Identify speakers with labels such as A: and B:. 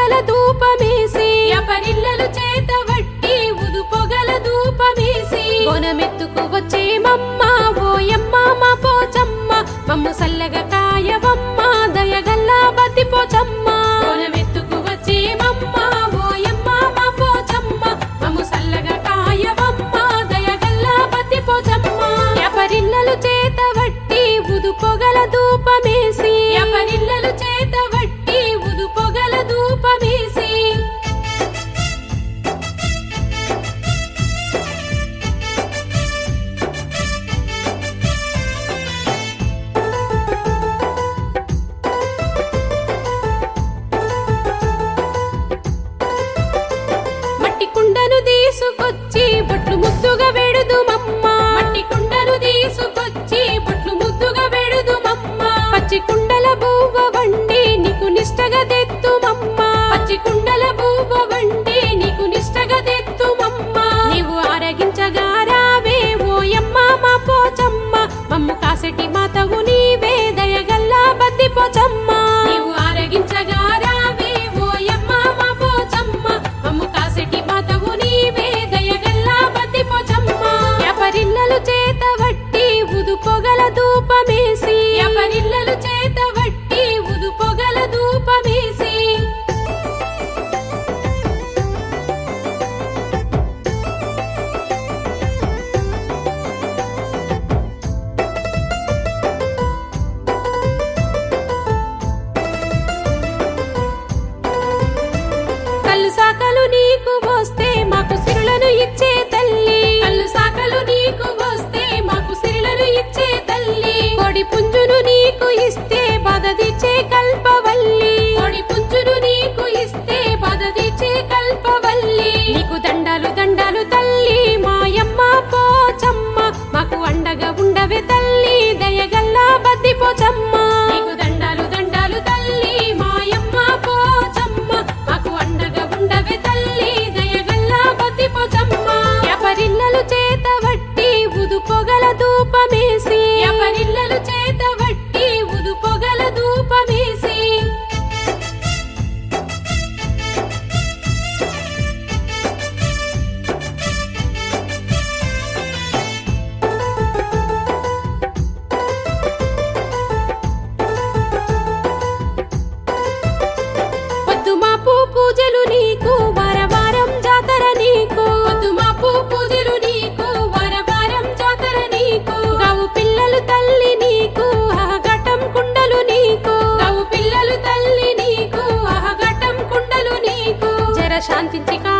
A: పొగల ధూపమేసి అపరిల్లలు చేత వట్టి ఉదు పొగల ధూపమేసి బోనమెత్తుకు వచ్చే మమ్మ ఓయమ్మ మా పోచమ్మ మమ్ము సల్లగా కాయవమ్మ దయగల్లా బతి పోచమ్మ బోనమెత్తుకు వచ్చే మమ్మ ఓయమ్మ మా పోచమ్మ మమ్ము సల్లగా కాయవమ్మ దయగల్లా బతి పోచమ్మ అపరిల్లలు చేత వట్టి ఉదు పొగల ధూపమేసి అపరిల్లలు చేత వట్టి ఉదు పొగల ధూపమేసి మట్టి కుండను తీసుకొచ్చి బొట్లు ముద్దుగా వెడుదు మమ్మ మట్టి కుండను తీసుకొచ్చి బొట్లు ముద్దుగా వెడుదు మమ్మ పచ్చి కుండల బువ్వ వండి నీకు నిష్టగా తెత్తు మమ్మ పచ్చి కుండల బువ్వ వండి నీకు నిష్టగా తెత్తు మమ్మ నీవు ఆరగించగా రావే ఓయమ్మ మా పోచమ్మ మమ్ము కాసటి మాతవు నీవే దయగల్లా బద్ది పోచమ్మ నీవు ఆరగించగా రావే ఓయమ్మ మా పోచమ్మ మమ్ము కాసటి మాతవు నీవే దయగల్లా బద్ది పోచమ్మ ఎపరిల్లలు చేత వట్టి ఉదు పొగల ధూపమేసి ఎపరిల్లలు చేత వట్టి ఉదు పొగల ధూపమేసి కళ్ళు సాకలు నీకు వస్తే మాకు సిరులను ఇచ్చే తల్లి కళ్ళు సాకలు నీకు వస్తే మాకు సిరులను ఇచ్చే తల్లి కోడి పుంజును నీకు ఇస్తే బాధ తీర్చే కల్పవల్లి కోడి పుంజును నీకు ఇస్తే బాధ తీర్చే కల్పవల్లి నీకు దండాలు దండాలు తల్లి మాయమ్మ పోచమ్మ మాకు అండగా ఉండవే తల్లి దయగల్లా బద్ది పోచమ్మ నీకు దండాలు దండాలు తల్లి మాయమ్మ పోచమ్మ మాకు అండగా ఉండవే తల్లి దయగల్లా బద్ది పోచమ్మ ఎపరిల్లలు చేత వట్టి ఉదు పొగల ధూపమేసి ఎపరిల్లలు చేత వట్టి ఉదు పొగల ధూపమేసి పొద్దు మాపు పూజలు నీకు వారవారం జాతర నీకు పొద్దు మాపు పూజలు నీకు వారవారం జాతర నీకు గావు పిల్లలు తల్లి నీకు ఆహగటం కుండలు నీకు గావు పిల్లలు తల్లి నీకు ఆహగటం కుండలు నీకు జర శాంతించి కా